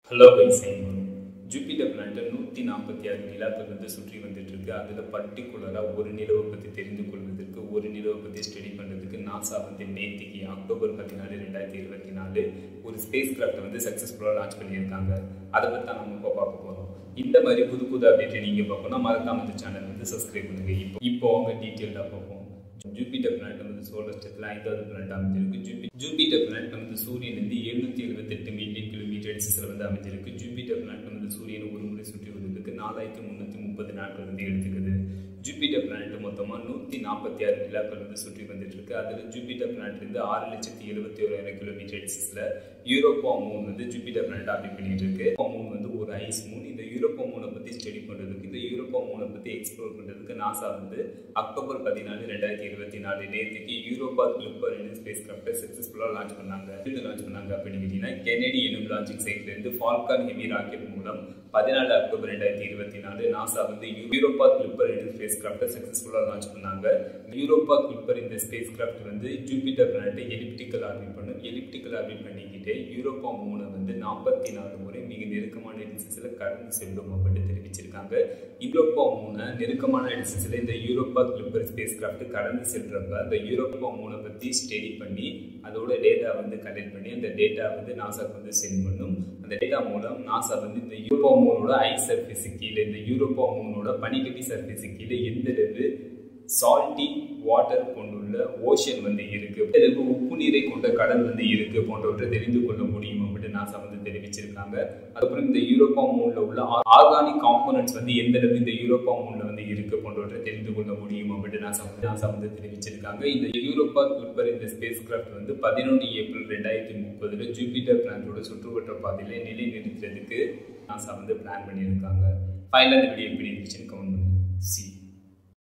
hello guys Jupiter பிளான்ட்டை நூற்றி நாற்பத்தி ஆறு நிலாக்கள் வந்து சுற்றி வந்துட்டு இருக்கு அதில் பர்டிகுலராக ஒரு நிலவை பற்றி தெரிந்து கொள்வதற்கு ஒரு நிலவை பற்றி ஸ்டடி பண்ணுறதுக்கு நாசா வந்து நேத்திக்கு அக்டோபர் பதினாலு ரெண்டாயிரத்தி இருபத்தி நாலு ஒரு ஸ்பேஸ் கிராஃப்டை வந்து சக்ஸஸ்ஃபுல்லாக லான்ச் பண்ணியிருக்காங்க அதை பற்றி தான் நம்ம இப்போ பார்க்க போகிறோம் இந்த மாதிரி புது புது அப்டேட்டை நீங்கள் பார்க்கணும் மறக்காம இந்த சேனல் வந்து சப்ஸ்கிரைப் பண்ணுங்க இப்போ இப்போ அவங்க டீட்டெயில்டாக பார்ப்போம் ஜூபிட்டர் பிளானட் வந்து சோலர் சிஸ்டத்தில் ஐந்தாவது பிளானட் அமைஞ்சிருக்கு ஜூபி ஜூபிட்டர் பிளானட் வந்து சூரியன் வந்து எழுநூத்தி எழுபத்தெட்டு மில்லியன் கிலோமீட்டர் டிஸ்டன்ஸில் வந்து அமைஞ்சிருக்கு ஜூபிட்டர் பிளானட் வந்து சூரியனை ஒரு முறை சுற்றி வருவதற்கு நாலாயிரத்தி முந்நூற்றி முப்பது நாட்கள் வந்து எடுத்துக்குது ஜூபிட்டர் பிளானட் மொத்தமாக நூற்றி நாற்பத்தி ஆறு நிலாக்கள் வந்து சுற்றி வந்துட்டு இருக்கு அதில் ஜூபிட்டர் பிளானட் இருந்து ஆறு லட்சத்தி எழுபத்தி ஓராயிரம் கிலோமீட்டர் டிஸ்டன்ஸில் யூரோப்பா மூன் வந்து ஜூபிட்டர் பிளானட் ஆப்ரேட் பண்ணிட்டு இருக்கு மூன் வந்து ஒரு ஐஸ் மூன் இந்த யூரோப்பா மூனை பற்றி ஸ்டடி பண்ணுறதுக்கு இந்த யூரோப்பா மூனை பற்றி எக்ஸ்ப்ளோர் பண்ணுறதுக்கு நாசா வந்து அக்டோபர் பதினாலு ரெண்டாயிரத்தி இருபத்தி நாலு நேற்றுக்கு யூரோப்பா கிளிப்பர் ஸ்பேஸ் கிராஃப்டை சக்ஸஸ்ஃபுல்லாக லான்ச் பண்ணாங்க இது லான்ச் பண்ணாங்க அப்படின்னு கேட்டீங்கன்னா கெனடி எனும் லான்ச்சிங் சைட்லேருந்து ஃபால்கான் ஹெவி ராக்கெட் மூலம் பதினாலு அக்டோபர் ரெண்டாயிரத்தி இருபத்தி நாலு நாசா வந்து யூரோப்பா கிளிப்பர் எனும் ஸ்பேஸ் கிராஃப்டை சக்ஸஸ்ஃபுல்லாக லான்ச் பண்ணாங்க யூரோப்பா கிளிப்பர் இந்த ஸ்பேஸ் கிராஃப்ட் வந்து ஜூபிட்டர் பிளானட்டை எலிப்டிக்கல் ஆர்பிட் பண்ணும் எலிப்டிக்கல் ஆர்பிட் பண்ணிக்கிட்டே யூரோப்பா மூணை வந்து நாற்பத்தி நாலு முறை மிக நெருக்கமான டிஸ்டன்ஸில் கடந்து செல்லும் அப்படின்னு தெரிவிச்சிருக்காங்க யூரோப்பா மூணை நெருக்கமான டிஸ்டன்ஸில் இந்த யூரோப்பா கிளிப்பர் ஸ்பேஸ் கிராஃப்ட் கடந்து செல்றப்ப அந்த யூரோப்பா மூணை பற்றி ஸ்டடி பண்ணி அதோட டேட்டா வந்து கலெக்ட் பண்ணி அந்த டேட்டா வந்து நாசாக்கு வந்து சென்ட் பண்ணும் அந்த டேட்டா மூலம் நாசா வந்து இந்த யூரோப்பா மூனோட ஐ சர்ஃபேஸ் கீழே இந்த யூரோப்பா மூனோட பனிக்கட்டி சர்ஃபேஸ் கீழே எந்த அளவு சால்ட்டி வாட்டர் கொண்டுள்ள ஓஷன் வந்து இருக்கு அளவு உப்பு நீரை கொண்ட கடல் வந்து இருக்கு போன்றவற்றை தெரிந்து கொள்ள முடியும் அப்படின்னு நாசா வந்து தெரிவிச்சிருக்காங்க அதுக்கப்புறம் இந்த யூரோப்பா மூன்ல உள்ள ஆர்கானிக் காம்போனன்ட்ஸ் வந்து எந்த அளவு இந்த யூரோப்பா மூன்ல வந்து இருக்கு போன்றவற்றை தெரிந்து கொள்ள முடியும் அப்படின்னு நாசா வந்து நாசா வந்து தெரிவிச்சிருக்காங்க இந்த யூரோப்பா கிளிப்பர் இந்த ஸ்பேஸ் கிராஃப்ட் வந்து பதினொன்று ஏப்ரல் ரெண்டாயிரத்தி முப்பதுல ஜூபிட்டர் பிளானட்டோட சுற்றுவட்ட பாதையில நிலை நிறுத்துறதுக்கு நாசா வந்து பிளான் பண்ணியிருக்காங்க ஃபைனல் இந்த வீடியோ எப்படி இருந்துச்சுன்னு கமெண்ட் பண்ணுங்க சி